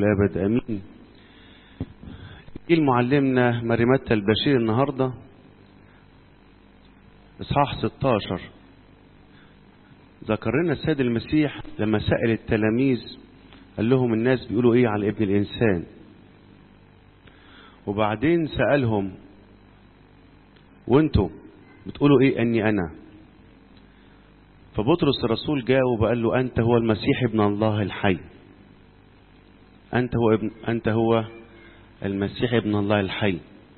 الأبد أمين إنجيل معلمنا مريمتة البشير النهاردة إصحاح 16 ذكر لنا السيد المسيح لما سأل التلاميذ قال لهم الناس بيقولوا إيه على ابن الإنسان وبعدين سألهم وانتوا بتقولوا إيه أني أنا فبطرس الرسول جاوب وقال له أنت هو المسيح ابن الله الحي أنت هو ابن أنت هو المسيح ابن الله الحي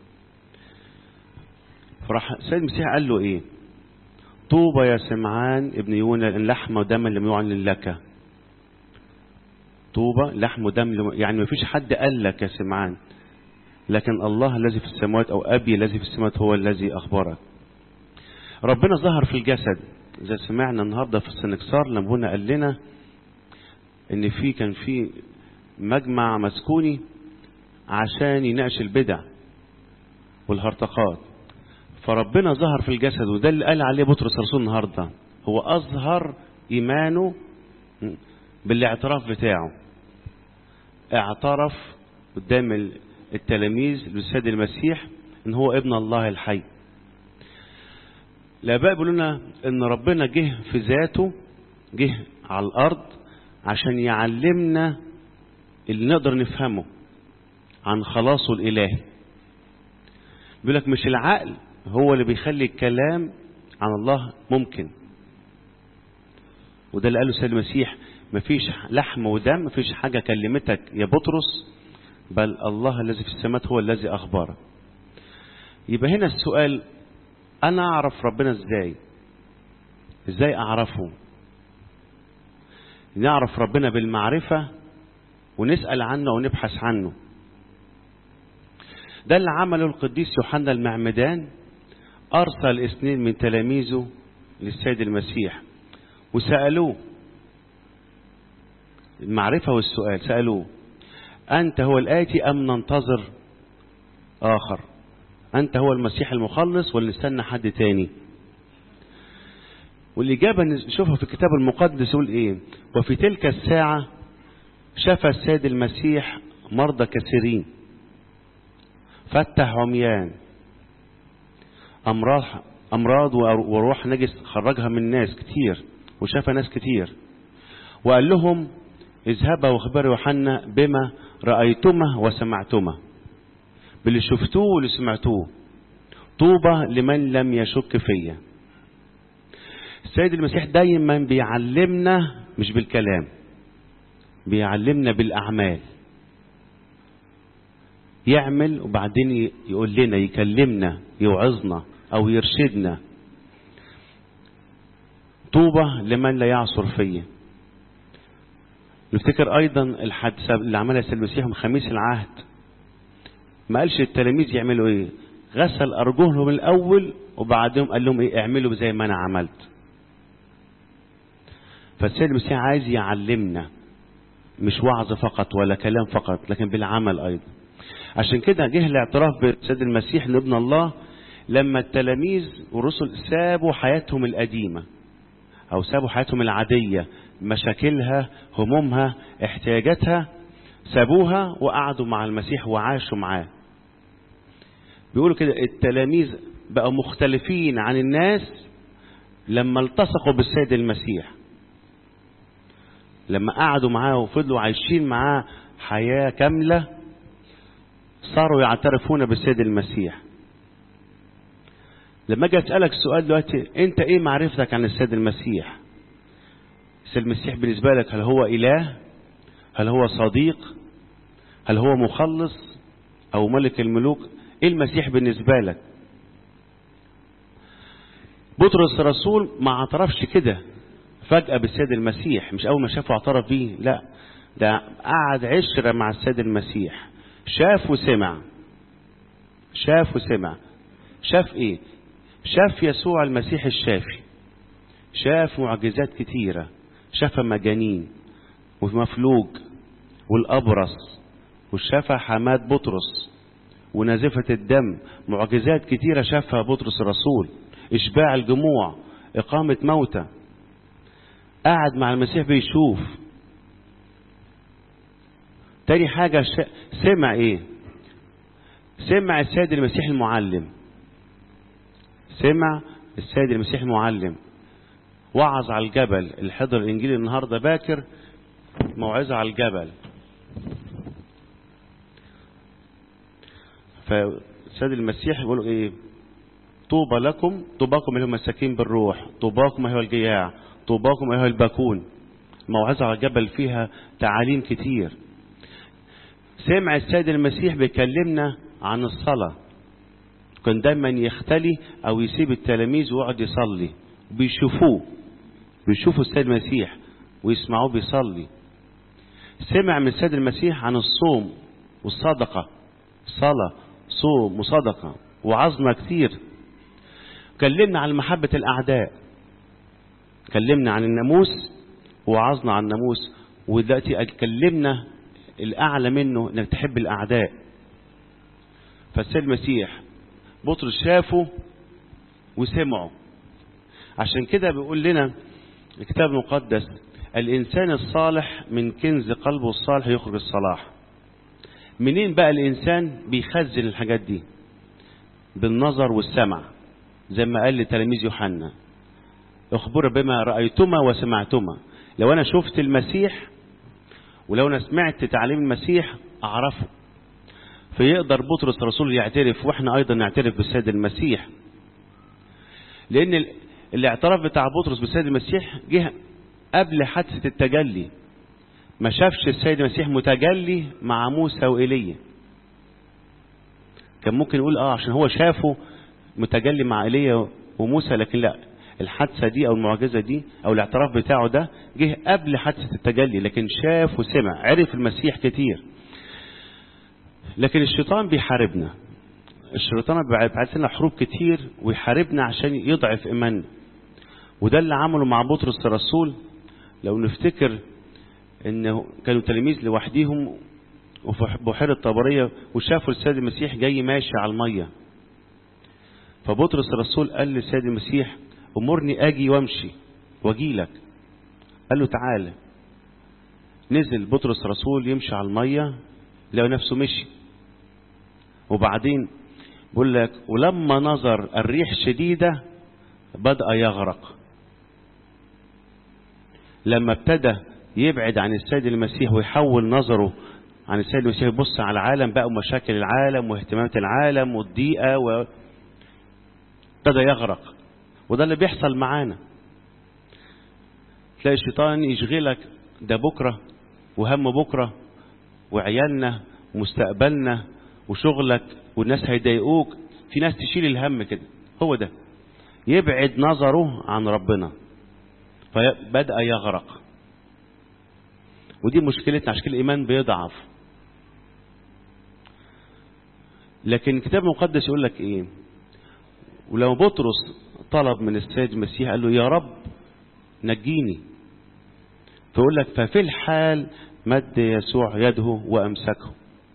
فراح السيد المسيح قال له إيه طوبى يا سمعان ابن يونا إن لحم ودم لم يعلن لك طوبى لحم ودم لم يعني ما فيش حد قال لك يا سمعان لكن الله الذي في السماوات أو أبي الذي في السماوات هو الذي أخبرك ربنا ظهر في الجسد زي سمعنا النهارده في السنكسار لما ابونا قال لنا ان في كان في مجمع مسكوني عشان يناقش البدع والهرطقات فربنا ظهر في الجسد وده اللي قال عليه بطرس الرسول النهارده هو اظهر ايمانه بالاعتراف بتاعه اعترف قدام التلاميذ للسيد المسيح ان هو ابن الله الحي الآباء بيقولوا لنا إن ربنا جه في ذاته جه على الأرض عشان يعلمنا اللي نقدر نفهمه عن خلاصه الإلهي. بيقول لك مش العقل هو اللي بيخلي الكلام عن الله ممكن. وده اللي قاله السيد المسيح مفيش لحم ودم مفيش حاجة كلمتك يا بطرس بل الله الذي في السماوات هو الذي أخبرك. يبقى هنا السؤال انا اعرف ربنا ازاي ازاي اعرفه نعرف ربنا بالمعرفة ونسأل عنه ونبحث عنه ده اللي عمله القديس يوحنا المعمدان أرسل اثنين من تلاميذه للسيد المسيح وسألوه المعرفة والسؤال سألوه أنت هو الآتي أم ننتظر آخر أنت هو المسيح المخلص ولا نستنى حد تاني والإجابة نشوفها في الكتاب المقدس يقول إيه وفي تلك الساعة شفى السيد المسيح مرضى كثيرين فتح عميان أمراض أمراض وروح نجس خرجها من ناس كتير وشفى ناس كتير وقال لهم اذهبا واخبروا يوحنا بما رأيتما وسمعتما باللي شفتوه واللي سمعتوه طوبى لمن لم يشك فيا السيد المسيح دايما بيعلمنا مش بالكلام بيعلمنا بالأعمال يعمل وبعدين يقول لنا يكلمنا يوعظنا أو يرشدنا طوبى لمن لا يعصر فيا نفتكر أيضا الحادثة اللي عملها السيد المسيح من خميس العهد ما قالش التلاميذ يعملوا ايه غسل ارجلهم الاول وبعدهم قال لهم ايه اعملوا زي ما انا عملت فالسيد المسيح عايز يعلمنا مش وعظ فقط ولا كلام فقط لكن بالعمل ايضا عشان كده جه الاعتراف بالسيد المسيح لابن الله لما التلاميذ والرسل سابوا حياتهم القديمه او سابوا حياتهم العاديه مشاكلها همومها احتياجاتها سابوها وقعدوا مع المسيح وعاشوا معاه بيقولوا كده التلاميذ بقوا مختلفين عن الناس لما التصقوا بالسيد المسيح لما قعدوا معاه وفضلوا عايشين معاه حياة كاملة صاروا يعترفون بالسيد المسيح لما اجي اسالك سؤال دلوقتي انت ايه معرفتك عن السيد المسيح السيد المسيح بالنسبه لك هل هو اله هل هو صديق هل هو مخلص او ملك الملوك ايه المسيح بالنسبة لك بطرس الرسول ما اعترفش كده فجأة بالسيد المسيح مش اول ما شافه اعترف بيه لا ده قعد عشرة مع السيد المسيح شاف وسمع شاف وسمع شاف ايه شاف يسوع المسيح الشافي شاف معجزات كتيرة شاف مجانين ومفلوج والأبرص وشاف حماد بطرس ونازفة الدم معجزات كتيرة شافها بطرس الرسول إشباع الجموع إقامة موتى قعد مع المسيح بيشوف تاني حاجة ش... سمع ايه سمع السيد المسيح المعلم سمع السيد المسيح المعلم وعظ على الجبل اللي حضر الانجيل النهارده باكر موعظه على الجبل فالسيد المسيح بيقول ايه طوبى لكم طوباكم ايها المساكين بالروح طوباكم ايها الجياع طوباكم ايها الباكون موعظه على الجبل فيها تعاليم كتير سمع السيد المسيح بيكلمنا عن الصلاه كان دايما يختلي او يسيب التلاميذ ويقعد يصلي بيشوفوه بيشوفوا السيد المسيح ويسمعوه بيصلي سمع من السيد المسيح عن الصوم والصدقة صلاة صوم وصدقة وعظنا كتير كلمنا عن محبة الأعداء كلمنا عن الناموس وعظنا عن الناموس ودلوقتي كلمنا الأعلى منه إنك تحب الأعداء فالسيد المسيح بطرس شافه وسمعه عشان كده بيقول لنا الكتاب المقدس الإنسان الصالح من كنز قلبه الصالح يخرج الصلاح منين بقى الإنسان بيخزن الحاجات دي بالنظر والسمع زي ما قال لتلاميذ يوحنا اخبر بما رأيتما وسمعتما لو أنا شفت المسيح ولو أنا سمعت تعليم المسيح أعرفه فيقدر بطرس الرسول يعترف واحنا ايضا نعترف بالسيد المسيح لان الاعتراف بتاع بطرس بالسيد المسيح جه قبل حادثة التجلي ما شافش السيد المسيح متجلي مع موسى وإيليا كان ممكن يقول اه عشان هو شافه متجلي مع ايليا وموسى لكن لا الحادثة دي او المعجزة دي او الاعتراف بتاعه ده جه قبل حادثة التجلي لكن شاف وسمع عرف المسيح كتير لكن الشيطان بيحاربنا الشيطان بيبعت لنا حروب كتير ويحاربنا عشان يضعف ايماننا وده اللي عمله مع بطرس الرسول لو نفتكر انه كانوا تلاميذ لوحديهم وفي بحيرة طبرية وشافوا السيد المسيح جاي ماشي على المية فبطرس الرسول قال للسيد المسيح امرني اجي وامشي واجي لك قال له تعالى نزل بطرس الرسول يمشي على المية لقى نفسه مشي وبعدين بيقول لك ولما نظر الريح شديدة بدأ يغرق لما ابتدى يبعد عن السيد المسيح ويحول نظره عن السيد المسيح يبص على العالم بقى ومشاكل العالم واهتمامات العالم والضيقة و... ابتدى يغرق وده اللي بيحصل معانا تلاقي الشيطان يشغلك ده بكرة وهم بكرة وعيالنا ومستقبلنا وشغلك والناس هيضايقوك في ناس تشيل الهم كده هو ده يبعد نظره عن ربنا فبدأ يغرق ودي مشكلتنا عشان كده الإيمان بيضعف لكن الكتاب المقدس يقول لك إيه ولو بطرس طلب من السيد المسيح قال له يا رب نجيني فيقول لك ففي الحال مد يسوع يده وأمسكه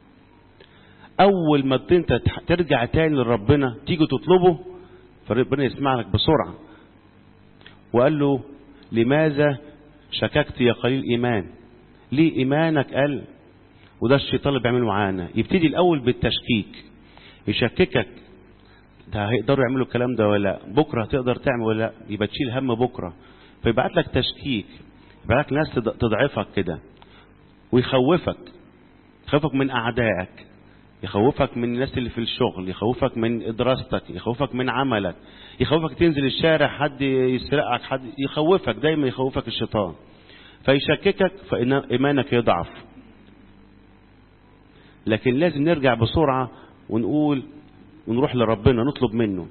أول ما أنت ترجع تاني لربنا تيجي تطلبه فربنا يسمع لك بسرعة وقال له لماذا شككت يا قليل إيمان ليه إيمانك قل وده الشيطان اللي بيعمله معانا يبتدي الأول بالتشكيك يشككك ده هيقدروا يعملوا الكلام ده ولا لا بكرة هتقدر تعمل ولا لا يبقى تشيل هم بكرة فيبعت لك تشكيك يبعت لك ناس تضعفك كده ويخوفك يخوفك من أعدائك يخوفك من الناس اللي في الشغل يخوفك من دراستك يخوفك من عملك يخوفك تنزل الشارع حد يسرقك حد يخوفك دايما يخوفك الشيطان فيشككك فإن إيمانك يضعف لكن لازم نرجع بسرعة ونقول ونروح لربنا نطلب منه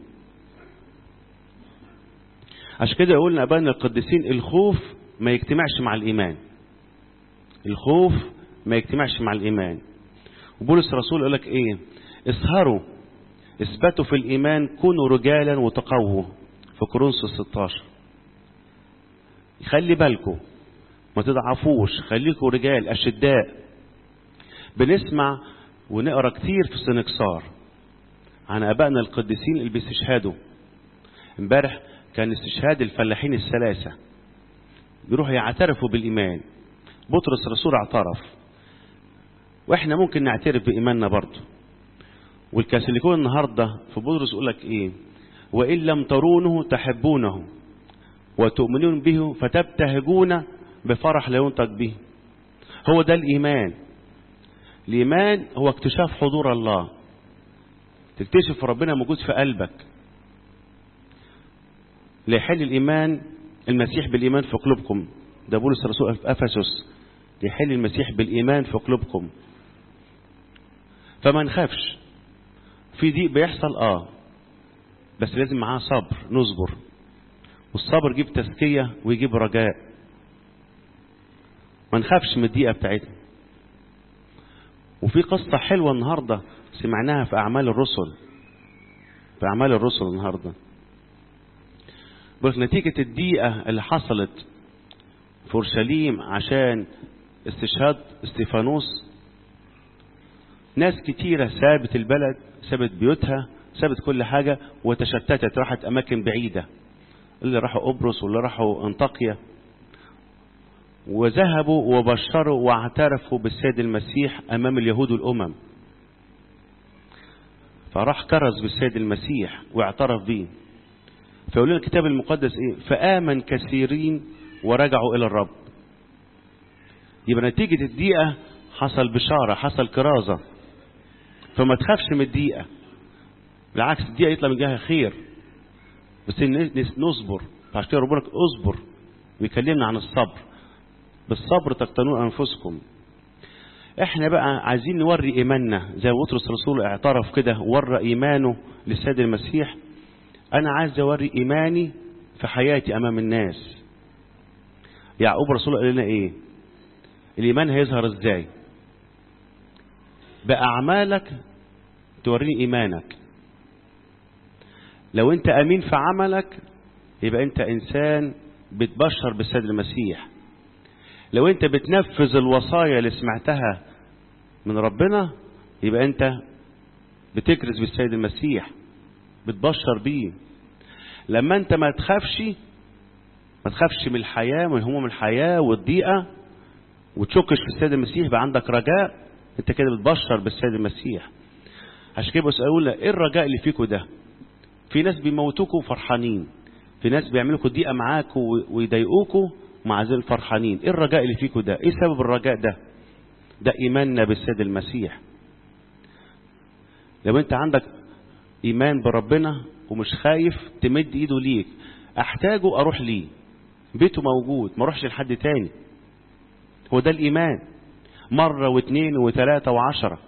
عشان كده قلنا أبانا القديسين الخوف ما يجتمعش مع الإيمان الخوف ما يجتمعش مع الإيمان وبولس الرسول يقول لك ايه اسهروا اثبتوا في الايمان كونوا رجالا وتقووا في كورنثوس 16 خلي بالكم ما تضعفوش خليكم رجال اشداء بنسمع ونقرا كتير في سنكسار عن ابائنا القديسين اللي بيستشهدوا امبارح كان استشهاد الفلاحين الثلاثه يروحوا يعترفوا بالايمان بطرس الرسول اعترف واحنا ممكن نعترف بإيماننا برضه والكاثوليكون النهاردة في بطرس يقول لك ايه وإن لم ترونه تحبونه وتؤمنون به فتبتهجون بفرح لا ينطق به هو ده الإيمان الإيمان هو اكتشاف حضور الله تكتشف ربنا موجود في قلبك ليحل الإيمان المسيح بالإيمان في قلوبكم ده بولس الرسول في أفسس ليحل المسيح بالإيمان في قلوبكم فما نخافش في ضيق بيحصل اه بس لازم معاه صبر نصبر والصبر يجيب تزكية ويجيب رجاء ما نخافش من الدقيقة بتاعتنا وفي قصة حلوة النهاردة سمعناها في أعمال الرسل في أعمال الرسل النهاردة بقول نتيجة الدقيقة اللي حصلت في أورشليم عشان استشهاد استيفانوس ناس كتيرة سابت البلد سابت بيوتها سابت كل حاجة وتشتتت راحت أماكن بعيدة اللي راحوا قبرص واللي راحوا أنطاكيا وذهبوا وبشروا واعترفوا بالسيد المسيح أمام اليهود والأمم فراح كرز بالسيد المسيح واعترف به فيقول لنا الكتاب المقدس ايه فآمن كثيرين ورجعوا إلى الرب يبقى نتيجة الدقيقة حصل بشارة حصل كرازة فما تخافش من الدقيقة بالعكس الدقيقة يطلع من جهة خير بس نصبر فعشان كده ربنا اصبر ويكلمنا عن الصبر بالصبر تقتنون أنفسكم احنا بقى عايزين نوري ايماننا زي بطرس الرسول اعترف كده ورى ايمانه للسيد المسيح انا عايز اوري ايماني في حياتي امام الناس يعقوب الرسول قال لنا ايه الايمان هيظهر ازاي باعمالك توريني ايمانك لو انت امين في عملك يبقى انت انسان بتبشر بالسيد المسيح لو انت بتنفذ الوصايا اللي سمعتها من ربنا يبقى انت بتكرز بالسيد المسيح بتبشر بيه لما انت ما تخافش ما تخافش من الحياة من هموم الحياة والضيقة وتشكش في السيد المسيح يبقى عندك رجاء انت كده بتبشر بالسيد المسيح عشان كده بسأقول ايه الرجاء اللي فيكم ده في ناس بيموتوكوا فرحانين في ناس بيعملوا ضيقة معاكوا ويضايقوكوا مع ذلك فرحانين ايه الرجاء اللي فيكم ده ايه سبب الرجاء ده ده ايماننا بالسيد المسيح لو انت عندك ايمان بربنا ومش خايف تمد ايده ليك احتاجه اروح ليه بيته موجود ما اروحش لحد تاني هو ده الايمان مرة واثنين وثلاثة وعشرة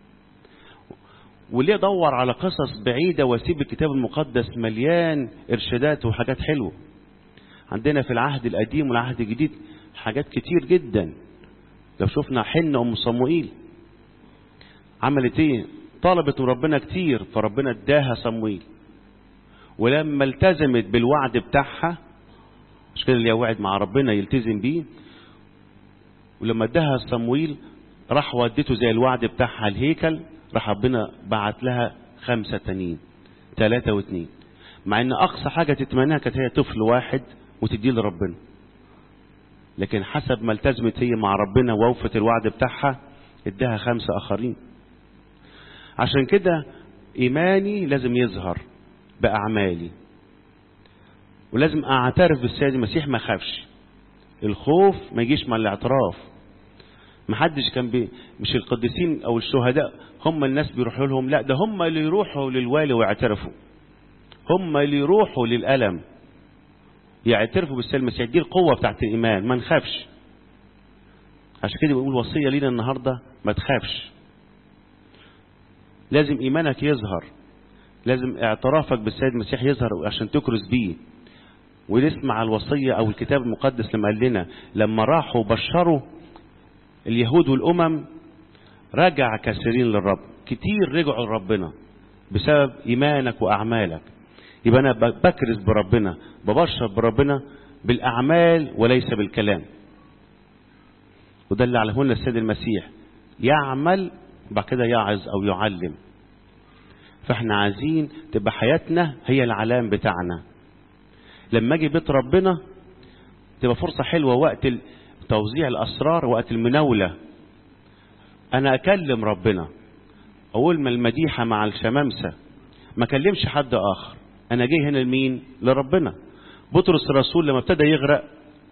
وليه ادور على قصص بعيدة واسيب الكتاب المقدس مليان ارشادات وحاجات حلوة عندنا في العهد القديم والعهد الجديد حاجات كتير جدا لو شفنا حنة ام صموئيل عملت ايه طلبت من ربنا كتير فربنا اداها صموئيل ولما التزمت بالوعد بتاعها مش كده اللي وعد مع ربنا يلتزم بيه ولما اداها صمويل راح ودته زي الوعد بتاعها الهيكل راح ربنا بعت لها خمسة تانيين ثلاثة واثنين مع ان اقصى حاجة تتمناها كانت هي طفل واحد وتديه لربنا لكن حسب ما التزمت هي مع ربنا ووفت الوعد بتاعها اداها خمسة اخرين عشان كده ايماني لازم يظهر باعمالي ولازم اعترف بالسيد المسيح ما اخافش الخوف ما يجيش مع الاعتراف ما حدش كان بي مش القديسين او الشهداء هم الناس بيروحوا لهم لا ده هم اللي يروحوا للوالي ويعترفوا هم اللي يروحوا للألم يعترفوا بالسيد المسيح دي القوة بتاعت الإيمان ما نخافش عشان كده بقول وصية لينا النهاردة ما تخافش لازم إيمانك يظهر لازم اعترافك بالسيد المسيح يظهر عشان تكرز بيه ونسمع الوصية أو الكتاب المقدس لما قال لنا لما راحوا بشروا اليهود والأمم رجع كثيرين للرب كتير رجعوا لربنا بسبب إيمانك وأعمالك يبقى أنا بكرز بربنا ببشر بربنا بالأعمال وليس بالكلام وده اللي علمه لنا السيد المسيح يعمل بعد كده يعظ أو يعلم فاحنا عايزين تبقى حياتنا هي العلام بتاعنا لما اجي بيت ربنا تبقى فرصة حلوة وقت توزيع الأسرار وقت المناولة انا اكلم ربنا اقول ما المديحة مع الشمامسة ما كلمش حد اخر انا جاي هنا لمين لربنا بطرس الرسول لما ابتدى يغرق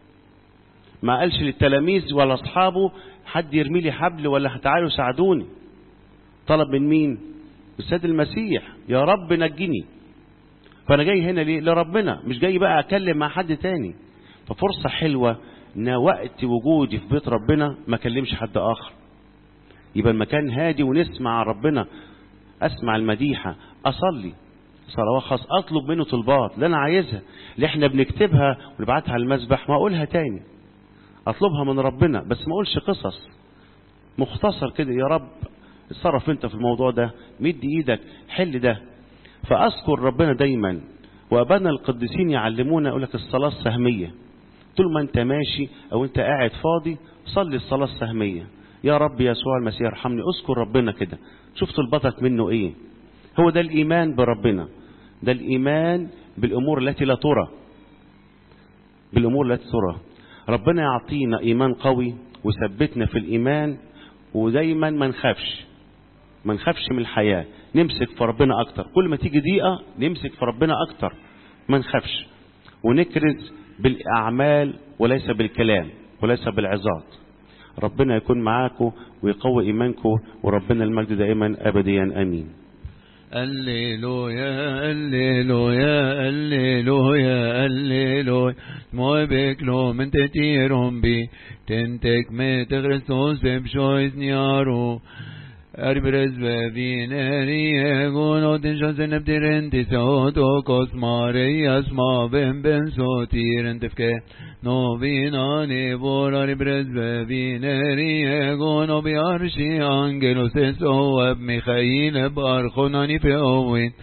ما قالش للتلاميذ ولا اصحابه حد يرمي لي حبل ولا تعالوا ساعدوني طلب من مين السيد المسيح يا رب نجني فانا جاي هنا ليه لربنا مش جاي بقى اكلم مع حد تاني ففرصة حلوة ان وقت وجودي في بيت ربنا ما اكلمش حد اخر يبقى المكان هادي ونسمع ربنا اسمع المديحة اصلي صلوات خاص اطلب منه طلبات اللي انا عايزها اللي احنا بنكتبها ونبعتها على المسبح ما اقولها تاني اطلبها من ربنا بس ما اقولش قصص مختصر كده يا رب اتصرف انت في الموضوع ده مد ايدك حل ده فاذكر ربنا دايما وابانا القديسين يعلمونا يقول لك الصلاه السهميه طول ما انت ماشي او انت قاعد فاضي صلي الصلاه السهميه يا رب يسوع المسيح ارحمني اذكر ربنا كده شوف طلبتك منه ايه هو ده الايمان بربنا ده الايمان بالامور التي لا ترى بالامور التي ترى ربنا يعطينا ايمان قوي وثبتنا في الايمان ودايما ما نخافش ما نخافش من الحياة نمسك في ربنا أكتر كل ما تيجي دقيقة نمسك في ربنا أكتر ما نخافش ونكرز بالأعمال وليس بالكلام وليس بالعظات ربنا يكون معاكم ويقوي إيمانكم وربنا المجد دائما أبديا أمين Alleluia, alleluia, alleluia, alleluia. Moi beklo men te tirombi, tentek me te Christos bebshois niaro. Arbres bevin eri egon odin shansen ebdirenti seoto kosmareias ma ben ben sotiren tefke. No vinani vor arbres bevin eri egon obi arshi angelos eso eb Michael bar khonani fe owin.